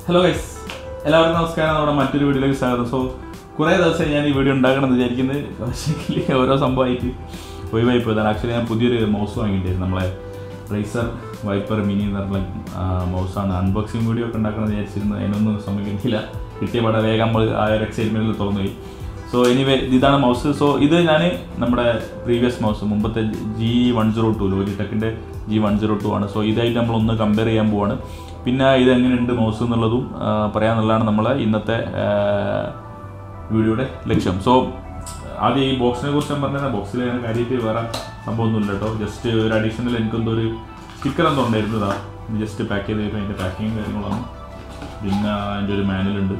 hello guys എല്ലാവർക്കും നമസ്കാരം നമ്മുടെ മറ്റൊരു വീഡിയോയിലേക്ക് സ്വാഗതം സോ കുറേ ദിവസം ഞാൻ ഈ വീഡിയോ ഉണ്ടാക്കണമെന്ന് വിചാരിക്കുന്നത് പക്ഷേ ഓരോ സംഭവമായിട്ട് ഒഴിവായി പോയതാണ് ആക്ച്വലി ഞാൻ പുതിയൊരു മൗസ് വാങ്ങിയിട്ടായിരുന്നു നമ്മളെ റേസർ വൈപ്പർ മിനി എന്ന് പറഞ്ഞ മൗസാണ് അൺബോക്സിങ് വീഡിയോ ഒക്കെ ഉണ്ടാക്കണമെന്ന് വിചാരിച്ചിരുന്നു അതിനൊന്നും സംഭവിക്കുന്നില്ല കിട്ടിയ പടം വേഗം നമ്മൾ ആ ഒരു എക്സൈറ്റ്മെൻറ്റിൽ തുറന്നുപോയി സോ എനിവേ ഇതാണ് മൗസ് സോ ഇത് ഞാൻ നമ്മുടെ പ്രീവിയസ് മൗസ് മുമ്പത്തെ ജി വൺ സീറോ ടു ലോജിടെക്കിൻ്റെ ജി വൺ സീറോ ടു ആണ് സോ ഇതായിട്ട് നമ്മളൊന്ന് കമ്പയർ ചെയ്യാൻ പോവാണ് പിന്നെ ഇത് എങ്ങനെയുണ്ട് മൗസ് എന്നുള്ളതും ആ, പറയാന്നുള്ളതാണ് നമ്മളെ ഇന്നത്തെ ആ, വീഡിയോയുടെ ലക്ഷ്യം സോ ആദ്യം ഈ ബോക്സിനെ കുറിച്ച് ഞാൻ പറഞ്ഞാൽ ബോക്സിൽ അങ്ങനെ കാര്യമായിട്ട് വേറെ സംഭവമൊന്നുമില്ല കേട്ടോ ജസ്റ്റ് ഒരു അഡീഷണൽ എനിക്കെന്തോ ഒരു സ്റ്റിക്കർ എന്തോ ഉണ്ടായിരുന്നതാ ജസ്റ്റ് പാക്ക് ചെയ്ത് കഴിയുമ്പോൾ അതിൻ്റെ പാക്കിങ് കാര്യങ്ങളാണ് പിന്നെ അതിൻ്റെ ഒരു മാനുവൽ ഉണ്ട്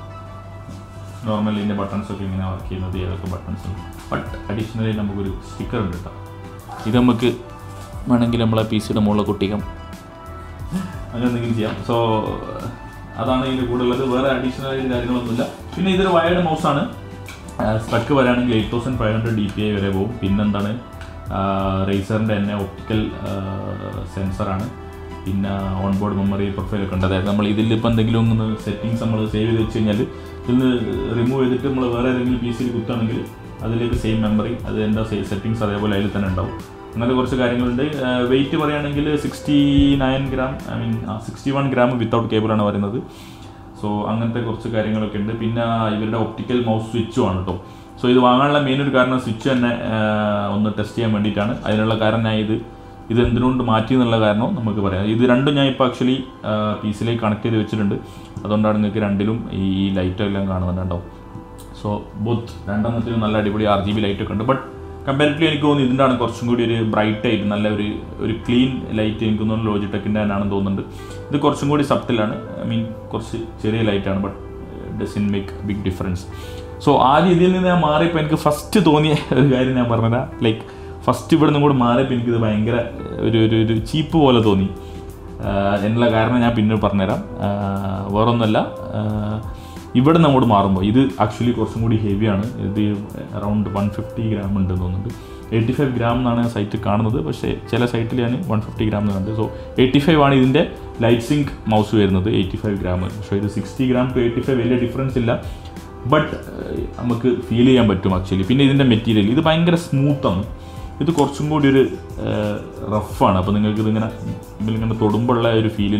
നോർമലി ഇതിൻ്റെ ബട്ടൺസ് ഒക്കെ ഇങ്ങനെ വർക്ക് ചെയ്യുന്നത് ഏതൊക്കെ ബട്ടൺസ് ഉണ്ട് ബട്ട് അഡീഷണലി നമുക്കൊരു സ്റ്റിക്കർ ഉണ്ട് കേട്ടോ ഇത് നമുക്ക് വേണമെങ്കിൽ നമ്മളെ പി സിയുടെ മുകളിൽ കുട്ടിക്കാം അങ്ങനെ എന്തെങ്കിലും ചെയ്യാം സോ അതാണ് ഇതിൻ്റെ കൂടെ ഉള്ളത് വേറെ അഡീഷണൽ ആയിട്ട് കാര്യങ്ങളൊന്നുമില്ല പിന്നെ ഇതൊരു വയർഡ് മൗസാണ് സ്ട്രക്ക് വരാണെങ്കിൽ eight thousand five hundred D P I വരെ പോകും പിന്നെന്താണ് റേസറിൻ്റെ തന്നെ ഒപ്റ്റിക്കൽ സെൻസറാണ് പിന്നെ ഓൺ ബോർഡ് മെമ്മറി പ്രൊഫൈൽ ഒക്കെ ഉണ്ട് അതായത് നമ്മൾ ഇതിൽ ഇപ്പോൾ എന്തെങ്കിലും ഒന്ന് സെറ്റിങ്സ് നമ്മൾ സേവ് ചെയ്ത് വെച്ച് കഴിഞ്ഞാൽ ഇതിൽ നിന്ന് റിമൂവ് ചെയ്തിട്ട് നമ്മൾ വേറെ ഏതെങ്കിലും പി സിയിൽ കുത്തുകയാണെങ്കിൽ അതിലേക്ക് സെയിം മെമ്മറി അത് എന്താ സെറ്റിങ്സ് അതേപോലെ അതിൽ തന്നെ ഉണ്ടാവും അങ്ങനത്തെ കുറച്ച് കാര്യങ്ങളുണ്ട് വെയിറ്റ് പറയുകയാണെങ്കിൽ sixty nine gram I mean sixty one gram without കേബിളാണ് വരുന്നത് സോ അങ്ങനത്തെ കുറച്ച് കാര്യങ്ങളൊക്കെ ഉണ്ട് പിന്നെ ഇവരുടെ ഒപ്റ്റിക്കൽ മൗസ് സ്വിച്ചും ആണ് കേട്ടോ സോ ഇത് വാങ്ങാനുള്ള മെയിൻ ഒരു കാരണം സ്വിച്ച് തന്നെ ആ, ഒന്ന് ടെസ്റ്റ് ചെയ്യാൻ വേണ്ടിയിട്ടാണ് അതിനുള്ള കാരണം ഞാൻ ഇത് ഇത് എന്തിനുകൊണ്ട് മാറ്റി എന്നുള്ള കാരണം നമുക്ക് പറയാം ഇത് രണ്ടും ഞാൻ ഇപ്പോൾ ആക്ച്വലി പി സിയിലേക്ക് കണക്ട് ചെയ്ത് വെച്ചിട്ടുണ്ട് അതുകൊണ്ടാണ് നിങ്ങൾക്ക് രണ്ടിലും ഈ ലൈറ്റ് എല്ലാം കാണുന്നുണ്ടാവും സോ ബോത്ത് രണ്ടെണ്ണത്തിലും നല്ല അടിപൊളി ആർ ജി ബി ലൈറ്റ് ഒക്കെ ഉണ്ട് ബട്ട് കമ്പാരിറ്റീവ്ലി എനിക്ക് തോന്നുന്നു ഇതിൻ്റെ ആണ് കുറച്ചും കൂടി ഒരു ബ്രൈറ്റ് ആയിട്ട് നല്ല ഒരു ഒരു ക്ലീൻ ലൈറ്റ് എനിക്ക് തോന്നുന്നു ലോജിടെക്കിൻ്റെ തന്നെയാണെന്ന് തോന്നുന്നുണ്ട് ഇത് കുറച്ചും കൂടി സബ്റ്റിലാണ് ഐ മീൻ കുറച്ച് ചെറിയ ലൈറ്റാണ് but doesn't make big difference so ആദ്യം ഇതിൽ നിന്ന് ഞാൻ മാറിയപ്പോൾ എനിക്ക് ഫസ്റ്റ് തോന്നിയ ഒരു കാര്യം ഞാൻ പറഞ്ഞതാ ലൈക്ക് ഫസ്റ്റ് ഇവിടെ നിന്നും കൂടെ മാറിയപ്പോൾ എനിക്കിത് ഭയങ്കര ഒരു ഒരു ഒരു ചീപ്പ് പോലെ തോന്നി ആഹ് എന്നുള്ള കാരണം ഞാൻ പിന്നെ പറഞ്ഞുതരാം ആഹ് വേറൊന്നുമല്ല ആഹ് ഇവിടെ നിന്ന് അങ്ങോട്ട് മാറുമ്പോൾ ഇത് ആക്ച്വലി കുറച്ചും കൂടി ഹെവിയാണ് ഇത് അറൗണ്ട് വൺ ഫിഫ്റ്റി ഗ്രാം ഉണ്ട് തോന്നുന്നുണ്ട് എയ്റ്റി ഫൈവ് ഗ്രാം എന്നാണ് സൈറ്റ് കാണുന്നത് പക്ഷേ ചില സൈറ്റിൽ ഞാൻ വൺ ഫിഫ്റ്റി ഗ്രാം എന്ന് കണ്ടത് സോ എയ്റ്റി ഫൈവ് ആണ് ഇതിൻ്റെ ലൈറ്റ് സിങ്ക് മൗസ് വരുന്നത് എയ്റ്റി ഫൈവ് ഗ്രാം പക്ഷേ ഇത് sixty gram to eighty five വലിയ ഡിഫറൻസ് ഇല്ല ബട്ട് നമുക്ക് ഫീൽ ചെയ്യാൻ പറ്റും ആക്ച്വലി പിന്നെ ഇതിൻ്റെ മെറ്റീരിയൽ ഇത് ഭയങ്കര സ്മൂത്താണ് ഇത് കുറച്ചും കൂടി ഒരു റഫാണ് അപ്പോൾ നിങ്ങൾക്ക് ഇതിങ്ങനെ ഇതിലിങ്ങനെ തൊടുമ്പോഴുള്ള ഒരു ഫീലിൽ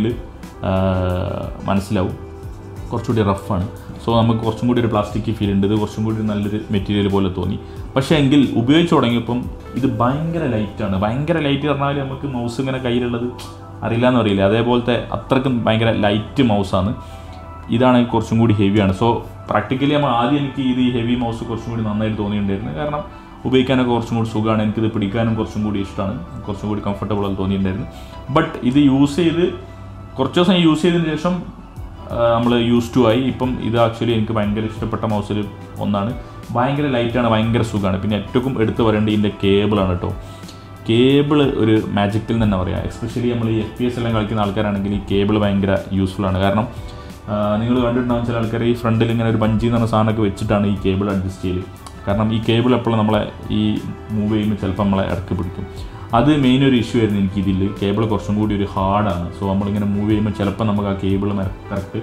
മനസ്സിലാവും കുറച്ചുകൂടി റഫാണ് സോ നമുക്ക് കുറച്ചും കൂടി ഒരു പ്ലാസ്റ്റിക് ഫീൽ ഉണ്ട് ഇത് കുറച്ചും കൂടി ഒരു നല്ലൊരു മെറ്റീരിയൽ പോലെ തോന്നി പക്ഷേ എങ്കിൽ ഉപയോഗിച്ച് തുടങ്ങിയപ്പം ഇത് ഭയങ്കര ലൈറ്റാണ് ഭയങ്കര ലൈറ്റ് പറഞ്ഞാൽ നമുക്ക് മൗസ് ഇങ്ങനെ കയ്യിലുള്ളത് അറിയില്ല എന്ന് അറിയില്ല അതേപോലത്തെ അത്രക്കും ഭയങ്കര ലൈറ്റ് മൗസാണ് ഇതാണ് കുറച്ചും കൂടി ഹെവിയാണ് സോ പ്രാക്ടിക്കലി നമ്മൾ ആദ്യം എനിക്ക് ഇത് ഈ ഹെവി മൗസ് കുറച്ചും കൂടി നന്നായിട്ട് തോന്നിയിട്ടുണ്ടായിരുന്നു കാരണം ഉപയോഗിക്കാനൊക്കെ കുറച്ചും കൂടി സുഖമാണ് എനിക്കിത് പിടിക്കാനും കുറച്ചും കൂടി ഇഷ്ടമാണ് കുറച്ചും കൂടി കംഫർട്ടബിൾ ആയി തോന്നിയിട്ടുണ്ടായിരുന്നു ബട്ട് ഇത് യൂസ് ചെയ്ത് കുറച്ച് ദിവസം യൂസ് ചെയ്തതിന് ശേഷം നമ്മൾ യൂസ് ടു ആയി ഇപ്പം ഇത് ആക്ച്വലി എനിക്ക് ഭയങ്കര ഇഷ്ടപ്പെട്ട മൗസിൽ ഒന്നാണ് ഭയങ്കര ലൈറ്റാണ് ഭയങ്കര സുഖമാണ് പിന്നെ ഏറ്റവും എടുത്തു പറയേണ്ടത് ഇതിൻ്റെ കേബിളാണ് കേട്ടോ കേബിൾ ഒരു മാജിക്കിൽ തന്നെ പറയാം എസ്പെഷ്യലി നമ്മൾ ഈ എഫ് പി എസ് എല്ലാം കളിക്കുന്ന ആൾക്കാരാണെങ്കിൽ ഈ കേബിൾ ഭയങ്കര യൂസ്ഫുൾ ആണ് കാരണം നിങ്ങൾ കണ്ടിട്ടുണ്ടാവും ചില ആൾക്കാർ ഈ ഫ്രണ്ടിൽ ഇങ്ങനെ ഒരു ബഞ്ചി എന്ന് പറഞ്ഞ സാധനമൊക്കെ വെച്ചിട്ടാണ് ഈ കേബിൾ അഡ്ജസ്റ്റ് ചെയ്യൽ കാരണം ഈ കേബിൾ എപ്പോഴും നമ്മളെ ഈ മൂവ് ചെയ്യുമ്പോൾ ചിലപ്പോൾ നമ്മളെ ഇടക്ക് പിടിക്കും അത് മെയിൻ ഒരു ഇഷ്യൂ ആയിരുന്നു എനിക്ക് ഇതിൽ കേബിൾ കുറച്ചും കൂടി ഒരു ഹാർഡാണ് സോ നമ്മളിങ്ങനെ മൂവ് ചെയ്യുമ്പോൾ ചിലപ്പോൾ നമുക്ക് ആ കേബിൾ കറക്റ്റ്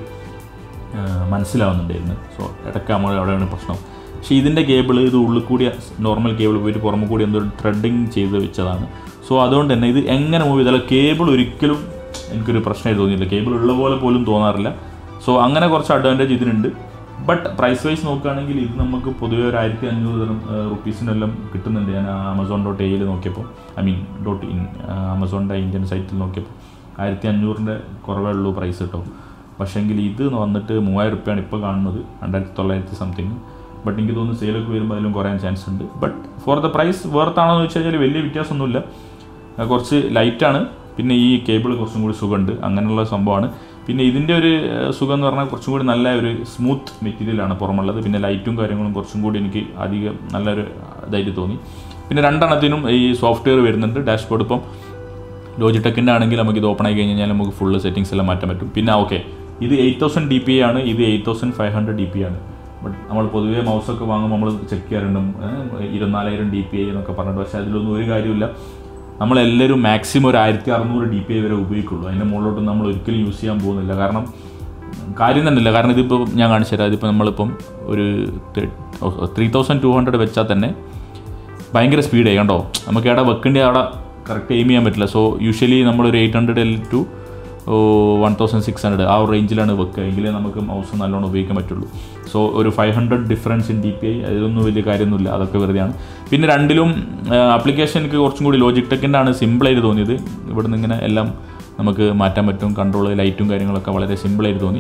മനസ്സിലാവുന്നുണ്ടായിരുന്നു സോ ഇടയ്ക്ക് നമ്മൾ അവിടെയാണ് പ്രശ്നം പക്ഷേ ഇതിൻ്റെ കേബിൾ ഇത് ഉള്ളിൽ കൂടി നോർമൽ കേബിൾ പോയിട്ട് പുറമെ കൂടി എന്തോ ത്രെഡിങ് ചെയ്ത് വെച്ചതാണ് സോ അതുകൊണ്ട് തന്നെ ഇത് എങ്ങനെ മൂവ് ചെയ്താലും കേബിൾ ഒരിക്കലും എനിക്കൊരു പ്രശ്നമായിട്ട് തോന്നിയില്ല കേബിൾ ഉള്ള പോലെ പോലും തോന്നാറില്ല സോ അങ്ങനെ കുറച്ച് അഡ്വാൻറ്റേജ് ഇതിനുണ്ട് ബട്ട് പ്രൈസ് വൈസ് നോക്കുകയാണെങ്കിൽ ഇത് നമുക്ക് പൊതുവേ ഒരു ആയിരത്തി അഞ്ഞൂറ് തരം റുപ്പീസിനെല്ലാം കിട്ടുന്നുണ്ട് ഞാൻ ആമസോൺ ഡോട്ട് എയിൽ നോക്കിയപ്പോൾ ഐ മീൻ ഡോട്ട് ഇൻ ആമസോണിൻ്റെ ഇന്ത്യൻ സൈറ്റിൽ നോക്കിയപ്പോൾ ആയിരത്തി അഞ്ഞൂറിൻ്റെ കുറവേ ഉള്ളൂ പ്രൈസ് കിട്ടും പക്ഷേങ്കിൽ ഇത് വന്നിട്ട് മൂവായിരം റുപ്യാണ് ഇപ്പോൾ കാണുന്നത് രണ്ടായിരത്തി തൊള്ളായിരത്തി സംതിങ് ബട്ട് എനിക്ക് തോന്നുന്നു സെയിലൊക്കെ വരുമ്പോൾ അതിലും കുറയാൻ ചാൻസ് ഉണ്ട് ബട്ട് ഫോർ ദ പ്രൈസ് വേർത്താണോ എന്ന് വെച്ച് കഴിഞ്ഞാൽ വലിയ വ്യത്യാസമൊന്നുമില്ല ആ, കുറച്ച് ലൈറ്റാണ് പിന്നെ ഈ കേബിൾ കുറച്ചും കൂടി സുഖമുണ്ട് അങ്ങനെയുള്ള സംഭവമാണ് പിന്നെ ഇതിൻ്റെ ഒരു ആ, സുഖം എന്ന് പറഞ്ഞാൽ കുറച്ചും കൂടി നല്ല ഒരു സ്മൂത്ത് മെറ്റീരിയലാണ് പുറമുള്ളത് പിന്നെ ലൈറ്റും കാര്യങ്ങളും കുറച്ചും കൂടി എനിക്ക് അധികം നല്ലൊരു ഇതായിട്ട് തോന്നി പിന്നെ രണ്ടെണ്ണത്തിനും ഈ സോഫ്റ്റ്വെയർ വരുന്നുണ്ട് ഡാഷ്ബോർഡ് ഇപ്പം ലോജിടെക്കിൻ്റെ ആണെങ്കിൽ നമുക്ക് ഇത് ഓപ്പൺ ആയി കഴിഞ്ഞ് കഴിഞ്ഞാൽ നമുക്ക് ഫുള്ള് സെറ്റിങ്സ് എല്ലാം മാറ്റാൻ പറ്റും പിന്നെ ഓക്കെ ഇത് എയ്റ്റ് തൗസൻഡ് ഡി പി ആണ് ഇത് eight thousand five hundred D P ആണ് ബട്ട് നമ്മൾ പൊതുവേ മൗസൊക്കെ വാങ്ങുമ്പോൾ നമ്മൾ ചെക്ക് ചെയ്യാറുണ്ട് ഏഹ്, ഇരുപത്തിനാലായിരം ഡി പി ഐ എന്നൊക്കെ പറഞ്ഞിട്ട് പക്ഷേ അതിലൊന്നും ഒരു കാര്യമില്ല നമ്മളെല്ലാവരും മാക്സിമം ഒരു ആയിരത്തി അറുന്നൂറ് ഡി പി ഐ വരെ ഉപയോഗിക്കുള്ളൂ അതിൻ്റെ മുകളിലോട്ട് നമ്മൾ ഒരിക്കലും യൂസ് ചെയ്യാൻ പോകുന്നില്ല കാരണം കാര്യം തന്നെയില്ല കാരണം ഇതിപ്പോൾ ഞാൻ കാണിച്ചു തരാം ഇതിപ്പോൾ നമ്മളിപ്പം ഒരു ത്രീ തൗസൻഡ് ടു ഹൺഡ്രഡ് വെച്ചാൽ തന്നെ ഭയങ്കര സ്പീഡായി കണ്ടോ നമുക്ക് എവിടെ വെക്കേണ്ട അവിടെ കറക്റ്റ് എയിം ചെയ്യാൻ പറ്റില്ല സോ യൂഷ്വലി നമ്മളൊരു eight hundred L two one thousand six hundred ആ ഒരു റേഞ്ചിലാണ് വെക്കുക എങ്കിലേ നമുക്ക് മൗസ് നല്ലോണം ഉപയോഗിക്കാൻ പറ്റുള്ളൂ സോ ഒരു five hundred difference in D P I അതിലൊന്നും വലിയ കാര്യമൊന്നുമില്ല അതൊക്കെ വെറുതെയാണ് പിന്നെ രണ്ടിലും ആപ്ലിക്കേഷൻ എനിക്ക് കുറച്ചും കൂടി ലോജിക് ടെക്കിൻ്റെ ആണ് സിമ്പിളായിട്ട് തോന്നിയത് ഇവിടുന്ന് ഇങ്ങനെ എല്ലാം നമുക്ക് മാറ്റാൻ പറ്റും കൺട്രോൾ ലൈറ്റും കാര്യങ്ങളൊക്കെ വളരെ സിമ്പിളായിട്ട് തോന്നി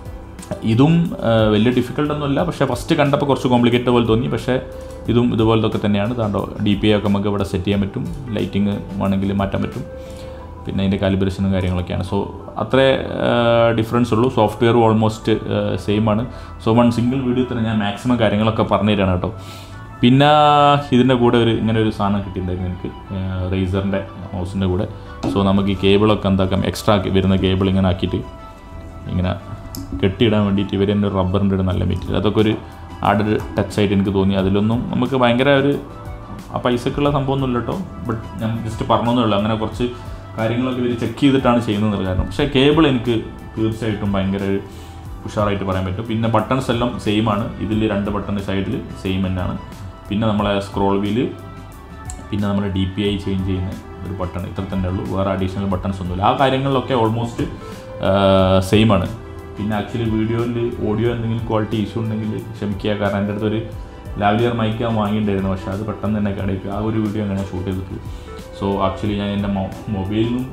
ഇതും ആ, വലിയ ഡിഫിക്കൽട്ടൊന്നുമില്ല പക്ഷേ ഫസ്റ്റ് കണ്ടപ്പോൾ കുറച്ച് കോംപ്ലിക്കേറ്റഡ് പോലെ തോന്നി പക്ഷേ ഇതും ഇതുപോലത്തെ തന്നെയാണ് താണ്ടോ ഡി പി ഐ ഒക്കെ നമുക്ക് ഇവിടെ സെറ്റ് ചെയ്യാൻ പറ്റും ലൈറ്റിങ് വേണമെങ്കിൽ മാറ്റാൻ പറ്റും പിന്നെ അതിൻ്റെ കാലിബ്രേഷനും കാര്യങ്ങളൊക്കെയാണ് സോ അത്രേ ഡിഫറൻസ് ഉള്ളൂ സോഫ്റ്റ്വെയർ ഓൾമോസ്റ്റ് സെയിം ആണ് സോ വൺ സിംഗിൾ വീഡിയോ തന്നെ ഞാൻ മാക്സിമം കാര്യങ്ങളൊക്കെ പറഞ്ഞു തരാണ് കേട്ടോ പിന്നെ ഇതിൻ്റെ കൂടെ ഒരു ഇങ്ങനെ ഒരു സാധനം കിട്ടിയിട്ടുണ്ടായിരുന്നു എനിക്ക് റേസറിൻ്റെ മൗസിൻ്റെ കൂടെ സോ നമുക്ക് ഈ കേബിളൊക്കെ എന്താക്കാം എക്സ്ട്രാ വരുന്ന കേബിൾ ഇങ്ങനെ ആക്കിയിട്ട് ഇങ്ങനെ കെട്ടിയിടാൻ വേണ്ടിയിട്ട് ഇവർ തന്നെ ഒരു റബ്ബറിൻ്റെ ഒരു നല്ല മെറ്റീരിയൽ അതൊക്കെ ഒരു ആഡഡ് ടച്ച് ആയിട്ട് എനിക്ക് തോന്നി അതിലൊന്നും നമുക്ക് ഭയങ്കര ഒരു ആ പൈസക്കുള്ള സംഭവമൊന്നുമില്ല കേട്ടോ ബട്ട് ഞാൻ ജസ്റ്റ് പറഞ്ഞതേ ഉള്ളൂ അങ്ങനെ കുറച്ച് കാര്യങ്ങളൊക്കെ ഇവർ ചെക്ക് ചെയ്തിട്ടാണ് ചെയ്യുന്നത് കാരണം പക്ഷേ കേബിൾ എനിക്ക് തീർച്ചയായിട്ടും ഭയങ്കര ഒരു ഉഷാറായിട്ട് പറയാൻ പറ്റും പിന്നെ ബട്ടൺസ് എല്ലാം സെയിം ആണ് ഇതിൽ രണ്ട് ബട്ടൺ സൈഡിൽ സെയിം തന്നെയാണ് പിന്നെ നമ്മളെ സ്ക്രോൾ വീല് പിന്നെ നമ്മൾ ഡി പി ഐ ചേഞ്ച് ചെയ്യുന്ന ഒരു ബട്ടൺ ഇത്ര തന്നെ ഉള്ളൂ വേറെ അഡീഷണൽ ബട്ടൺസ് ഒന്നുമില്ല ആ കാര്യങ്ങളിലൊക്കെ ഓൾമോസ്റ്റ് സെയിം ആണ് പിന്നെ ആക്ച്വലി വീഡിയോയിൽ ഓഡിയോ എന്തെങ്കിലും ക്വാളിറ്റി ഇഷ്യൂ ഉണ്ടെങ്കിൽ ക്ഷമിക്കുക കാരണം എൻ്റെ അടുത്തൊരു ലാവലിയർ മൈക്ക് ഞാൻ വാങ്ങിയിട്ടുണ്ടായിരുന്നു പക്ഷേ അത് പെട്ടെന്ന് തന്നെ കടയ്ക്ക് ആ ഒരു വീഡിയോ അങ്ങനെ ഷൂട്ട് ചെയ്തിട്ടുള്ളൂ സോ ആക്ച്വലി ഞാൻ എൻ്റെ മൊബൈലിൽ നിന്നും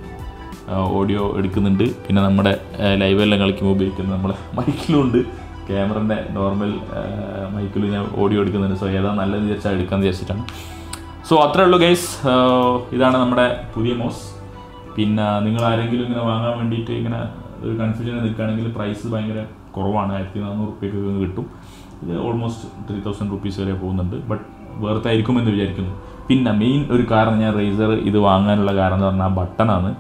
ഓഡിയോ എടുക്കുന്നുണ്ട് പിന്നെ നമ്മുടെ ലൈവെല്ലാം കളിക്കുമ്പോൾ ഉപയോഗിക്കുന്ന നമ്മുടെ മൈക്കിലും ഉണ്ട് ക്യാമറൻ്റെ നോർമൽ മൈക്കിലും ഞാൻ ഓഡിയോ എടുക്കുന്നുണ്ട് സോ ഏതാ നല്ലത് വിചാരിച്ചാൽ എടുക്കാമെന്ന് വിചാരിച്ചിട്ടാണ് സോ അത്രേ ഉള്ളൂ ഗൈസ് ഇതാണ് നമ്മുടെ പുതിയ മോസ് പിന്നെ നിങ്ങൾ ആരെങ്കിലും ഇങ്ങനെ വാങ്ങാൻ വേണ്ടിയിട്ട് ഇങ്ങനെ ഒരു കൺഫ്യൂഷൻ നിൽക്കുകയാണെങ്കിൽ പ്രൈസ് ഭയങ്കര കുറവാണ് ആയിരത്തി നാനൂറ് റുപ്യക്ക് കിട്ടും ഇത് ഓൾമോസ്റ്റ് ത്രീ തൗസൻഡ് റുപ്പീസ് വരെ പോകുന്നുണ്ട് ബട്ട് വേർത്തായിരിക്കുമെന്ന് വിചാരിക്കുന്നു പിന്നെ മെയിൻ ഒരു കാരണം ഞാൻ റേസർ ഇത് വാങ്ങാനുള്ള കാരണം എന്ന് പറഞ്ഞാൽ ബട്ടണാണ്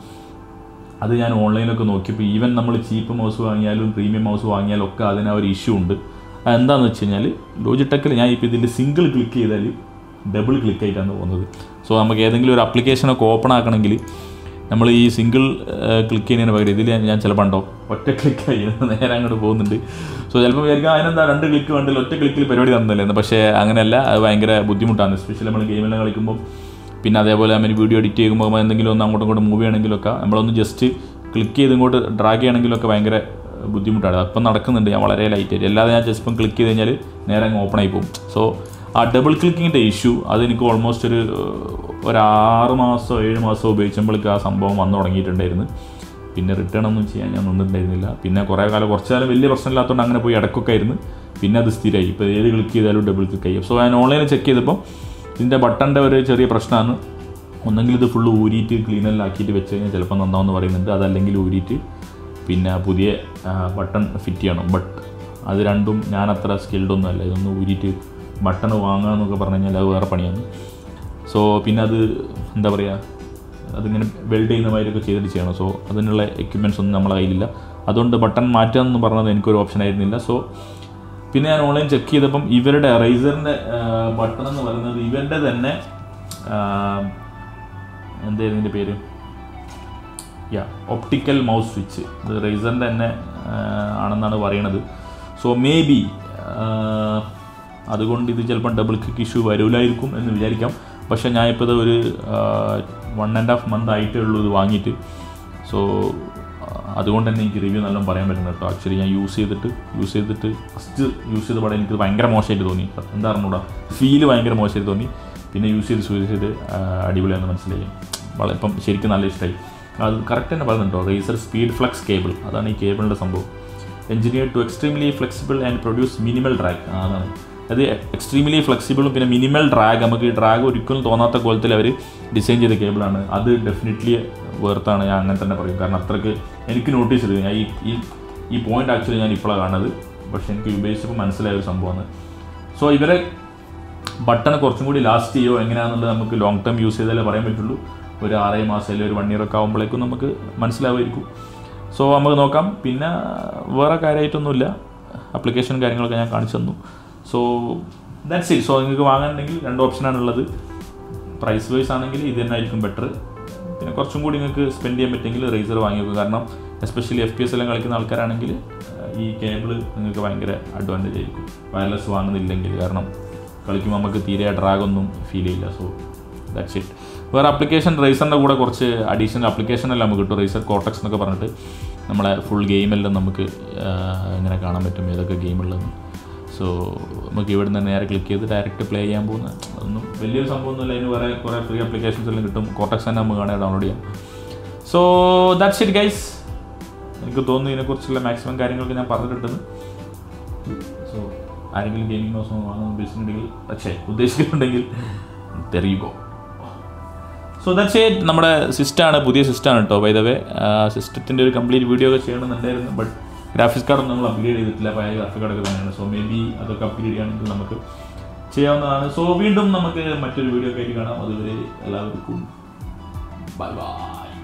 അത് ഞാൻ ഓൺലൈനിലൊക്കെ നോക്കിയപ്പോൾ ഈവൻ നമ്മൾ ചീപ്പ് മൗസ് വാങ്ങിയാലും പ്രീമിയം മൗസ് വാങ്ങിയാലും ഒക്കെ അതിന് ആ ഒരു ഇഷ്യൂ ഉണ്ട് അത് എന്താണെന്ന് വെച്ച് കഴിഞ്ഞാൽ ലോജിടെക്കിൽ ഞാൻ ഇപ്പോൾ ഇതിൻ്റെ സിംഗിൾ ക്ലിക്ക് ചെയ്താൽ ഡബിൾ ക്ലിക്ക് ആയിട്ടാണ് പോകുന്നത് സോ നമുക്ക് ഏതെങ്കിലും ഒരു ആപ്ലിക്കേഷനൊക്കെ ഓപ്പൺ ആക്കണമെങ്കിൽ നമ്മൾ ഈ സിംഗിൾ ക്ലിക്ക് ചെയ്യുന്നതിന് പകരം ഇതിൽ ഞാൻ ചിലപ്പോൾ ഉണ്ടോ ഒറ്റ ക്ലിക്കായി നേരെ അങ്ങോട്ട് പോകുന്നുണ്ട് സോ ചിലപ്പോൾ വിചാരിക്കും അതിനെന്താ രണ്ട് ക്ലിക്ക് വേണ്ടല്ലോ ഒറ്റ ക്ലിക്കിൽ പരിപാടി തന്നില്ലേ പക്ഷേ അങ്ങനെയല്ല അത് ഭയങ്കര ബുദ്ധിമുട്ടാണ് എസ്പെഷ്യലി നമ്മൾ ഗെയിമെല്ലാം കളിക്കുമ്പോൾ പിന്നെ അതേപോലെ നമ്മൾ വീഡിയോ എഡിറ്റ് ചെയ്യുമ്പോൾ എന്തെങ്കിലും ഒന്ന് അങ്ങോട്ടും ഇങ്ങോട്ടും മൂവ് ചെയ്യണമെങ്കിലൊക്കെ നമ്മളൊന്ന് ജസ്റ്റ് ക്ലിക്ക് ചെയ്ത് ഇങ്ങോട്ട് ഡ്രാഗ് ചെയ്യണമെങ്കിലൊക്കെ ഭയങ്കര ബുദ്ധിമുട്ടാണ് അപ്പം നടക്കുന്നുണ്ട് ഞാൻ വളരെ ലൈറ്റ് ആയിട്ട് അല്ലാതെ ഞാൻ ജസ്റ്റ് ഇപ്പം ക്ലിക്ക് ചെയ്ത് കഴിഞ്ഞാൽ നേരെ അങ്ങ് ഓപ്പൺ ആയി പോകും സോ ആ ഡബിൾ ക്ലിക്കിങ്ങിൻ്റെ ഇഷ്യൂ അതെനിക്ക് ഓൾമോസ്റ്റ് ഒരു ഒരു ആറ് മാസമോ ഏഴ് മാസമോ ഉപയോഗിച്ചപ്പോഴേക്ക് ആ സംഭവം വന്നു തുടങ്ങിയിട്ടുണ്ടായിരുന്നു പിന്നെ റിട്ടേൺ ഒന്നും ചെയ്യാൻ ഞാൻ നിന്നിട്ടുണ്ടായിരുന്നില്ല പിന്നെ കുറേ കാലം കുറച്ച് കാലം വലിയ പ്രശ്നമില്ലാത്തതുകൊണ്ട് അങ്ങനെ പോയി ഇടക്കൊക്കെ ആയിരുന്നു പിന്നെ അത് സ്ഥിരമായി ഇപ്പോൾ ഏത് ക്ലിക്ക് ചെയ്താലും ഡബിൾ ക്ലിക്ക് ആയി സോ ഞാൻ ഓൺലൈനിൽ ചെക്ക് ചെയ്തപ്പോൾ ഇതിൻ്റെ ബട്ടൻ്റെ ഒരു ചെറിയ പ്രശ്നമാണ് ഒന്നെങ്കിൽ ഇത് ഫുള്ള് ഊരിയിട്ട് ക്ലീനെല്ലാം ആക്കിയിട്ട് വെച്ച് കഴിഞ്ഞാൽ ചിലപ്പോൾ നന്നാവെന്ന് പറയുന്നുണ്ട് അതല്ലെങ്കിൽ ഊരിയിട്ട് പിന്നെ പുതിയ ബട്ടൺ ഫിറ്റ് ചെയ്യണം ബട്ട് അത് രണ്ടും ഞാൻ അത്ര സ്കിൽഡ് ഒന്നും അല്ല ഇതൊന്ന് ഊരിയിട്ട് ബട്ടൺ വാങ്ങുക എന്നൊക്കെ പറഞ്ഞു കഴിഞ്ഞാൽ അത് വേറെ പണിയാണ് സോ പിന്നെ അത് എന്താ പറയുക അതിങ്ങനെ വെൽഡ് ചെയ്യുന്ന മാതിരിയൊക്കെ ചെയ്തിട്ട് ചെയ്യണം സോ അതിനുള്ള എക്യുപ്മെൻറ്റ്സ് ഒന്നും നമ്മളെ കയ്യിലില്ല അതുകൊണ്ട് ബട്ടൺ മാറ്റുക എന്ന് പറഞ്ഞത് എനിക്കൊരു ഓപ്ഷൻ ആയിരുന്നില്ല സോ പിന്നെ ഞാൻ ഓൺലൈൻ ചെക്ക് ചെയ്തപ്പം ഇവരുടെ റൈസറിൻ്റെ ബട്ടൺ എന്ന് പറയുന്നത് ഇവരുടെ തന്നെ എന്തായിരുന്നു ഇതിൻ്റെ പേര് യാ ഒപ്റ്റിക്കൽ മൗസ് സ്വിച്ച് ഇത് റൈസറിൻ്റെ തന്നെ ആ, ആണെന്നാണ് പറയണത് സോ മേ ബി അതുകൊണ്ട് ഇത് ചിലപ്പം ഡബിൾ ക്ലിക്ക് ഇഷ്യൂ വരൂലായിരിക്കും എന്ന് വിചാരിക്കാം പക്ഷേ ഞാൻ ഇപ്പോൾ ഇത് ഒരു വൺ ആൻഡ് ഹാഫ് മന്ത് ആയിട്ടേ ഉള്ളൂ ഇത് വാങ്ങിയിട്ട് സോ അതുകൊണ്ട് തന്നെ എനിക്ക് റിവ്യൂ നല്ലോണം പറയാൻ പറ്റുന്നത് കേട്ടോ ആക്ച്വലി ഞാൻ യൂസ് ചെയ്തിട്ട് യൂസ് ചെയ്തിട്ട് ഫസ്റ്റ് യൂസ് ചെയ്ത പാടെ എനിക്ക് ഭയങ്കര മോശമായിട്ട് തോന്നി എന്താ പറഞ്ഞൂടാ ഫീല് ഭയങ്കര മോശമായിട്ട് തോന്നി പിന്നെ യൂസ് ചെയ്ത് യൂസ് ചെയ്ത് ആ, അടിപൊളിയാണെന്ന് മനസ്സിലായി വളരെ ഇപ്പം ശരിക്കും നല്ല ഇഷ്ടമായി അത് കറക്റ്റ് തന്നെ പറയുന്നുണ്ടോ റേസർ സ്പീഡ് ഫ്ലക്സ് കേബിൾ അതാണ് ഈ കേബിളിൻ്റെ സംഭവം engineer to extremely flexible and produce minimal drag അതാണ് അത് എക്സ്ട്രീംലി ഫ്ലെക്സിബിളും പിന്നെ മിനിമൽ ഡ്രാഗ് നമുക്ക് ഡ്രാഗ് ഒരിക്കലും തോന്നാത്ത കോലത്തിൽ അവർ ഡിസൈൻ ചെയ്ത കേബിളാണ് അത് ഡെഫിനറ്റ്ലി വേർത്താണ് ഞാൻ അങ്ങനെ തന്നെ പറയും കാരണം അത്രയ്ക്ക് എനിക്ക് നോട്ടീസ് ചെയ്തു ഞാൻ ഈ ഈ ഈ പോയിന്റ് ആക്ച്വലി ഞാൻ ഇപ്പോഴാണ് കാണുന്നത് പക്ഷേ എനിക്ക് ഉപയോഗിച്ചപ്പോൾ മനസ്സിലായ ഒരു സംഭവമാണ് സോ ഇവരെ ബട്ടൺ കുറച്ചും കൂടി ലാസ്റ്റ് ചെയ്യുമോ എങ്ങനെയാണെന്നുള്ളത് നമുക്ക് ലോങ് ടേം യൂസ് ചെയ്താലേ പറയാൻ പറ്റുള്ളൂ ഒരു ആറേ മാസം അല്ലെങ്കിൽ ഒരു വൺ ഇയർ ഒക്കെ ആകുമ്പോഴേക്കും നമുക്ക് മനസ്സിലാവുമായിരിക്കും സോ നമുക്ക് നോക്കാം പിന്നെ വേറെ കാര്യമായിട്ടൊന്നുമില്ല അപ്ലിക്കേഷനും കാര്യങ്ങളൊക്കെ ഞാൻ കാണിച്ചു തന്നു സോ ദാറ്റ്സ് ഇറ്റ് സോ നിങ്ങൾക്ക് വാങ്ങാനുണ്ടെങ്കിൽ രണ്ട് ഓപ്ഷനാണുള്ളത് പ്രൈസ് വൈസ് ആണെങ്കിൽ ഇത് തന്നെ ആയിരിക്കും ബെറ്റർ പിന്നെ കുറച്ചും കൂടി നിങ്ങൾക്ക് സ്പെൻഡ് ചെയ്യാൻ പറ്റുമെങ്കിൽ റേസർ വാങ്ങി വെക്കുക കാരണം എസ്പെഷ്യലി എഫ് പി എസ് എല്ലാം കളിക്കുന്ന ആൾക്കാരാണെങ്കിൽ ആ, ഈ കേബിൾ നിങ്ങൾക്ക് ഭയങ്കര അഡ്വാൻറ്റേജ് ആയിരിക്കും വയർലെസ് വാങ്ങുന്നില്ലെങ്കിൽ കാരണം കളിക്കുമ്പോൾ നമുക്ക് തീരെ ഡ്രാഗൊന്നും ഫീൽ ചെയ്യില്ല സോ ദാറ്റ്സ് ഇറ്റ് വേറെ ആപ്ലിക്കേഷൻ റേസറിൻ്റെ കൂടെ കുറച്ച് അഡീഷണൽ ആപ്ലിക്കേഷൻ എല്ലാം നമുക്ക് കിട്ടും റേസർ കോട്ടക്സ് എന്നൊക്കെ പറഞ്ഞിട്ട് നമ്മളെ ഫുൾ ഗെയിമെല്ലാം നമുക്ക് ആ, ഇങ്ങനെ കാണാൻ പറ്റും ഏതൊക്കെ ഗെയിമുള്ളതെന്ന് സോ നമുക്ക് ഇവിടെ നിന്ന് നേരെ ക്ലിക്ക് ചെയ്ത് ഡയറക്റ്റ് പ്ലേ ചെയ്യാൻ പോകുന്ന ഒന്നും വലിയൊരു സംഭവമൊന്നുമില്ല അതിന് വേറെ കുറേ ഫ്രീ ആപ്ലിക്കേഷൻസ് എല്ലാം കിട്ടും കോട്ടക്സ് തന്നെ നമുക്ക് വേണമെങ്കിൽ ഡൗൺലോഡ് ചെയ്യാം സോ ദാറ്റ്സ് ഇറ്റ് ഗൈസ് എനിക്ക് തോന്നുന്നു ഇതിനെക്കുറിച്ചുള്ള മാക്സിമം കാര്യങ്ങളൊക്കെ ഞാൻ പറഞ്ഞിട്ടുണ്ടെന്ന് സോ ആരെങ്കിലും ഗെയിമിംഗ് ഹൗസ് വാങ്ങാൻ ഉദ്ദേശിക്കുന്നുണ്ടെങ്കിൽ പക്ഷേ ഉദ്ദേശിക്കുന്നുണ്ടെങ്കിൽ തെറിയുകോ സോ ദാറ്റ്സ് ഇറ്റ് നമ്മുടെ സിസ്റ്റമാണ് പുതിയ സിസ്റ്റമാണ് കേട്ടോ ബൈ ദ വേ സിസ്റ്റത്തിൻ്റെ ഒരു കംപ്ലീറ്റ് വീഡിയോ ഒക്കെ ചെയ്യണമെന്നുണ്ടായിരുന്നു ബട്ട് ഗ്രാഫിക്സ് കാർഡൊന്നും നമ്മൾ അപ്ഗ്രേഡ് ചെയ്തിട്ടില്ല പഴയ ഗ്രാഫിക് കാർഡൊക്കെ തന്നെയാണ് സോ മേ ബി അതൊക്കെ അപ്ഗ്രേഡ് ചെയ്യുകയാണെങ്കിൽ നമുക്ക് ചെയ്യാവുന്നതാണ് സോ വീണ്ടും നമുക്ക് മറ്റൊരു വീഡിയോ ഒക്കെ ആയിട്ട് കാണാം അതുവരെ എല്ലാവർക്കും ബൈ ബൈ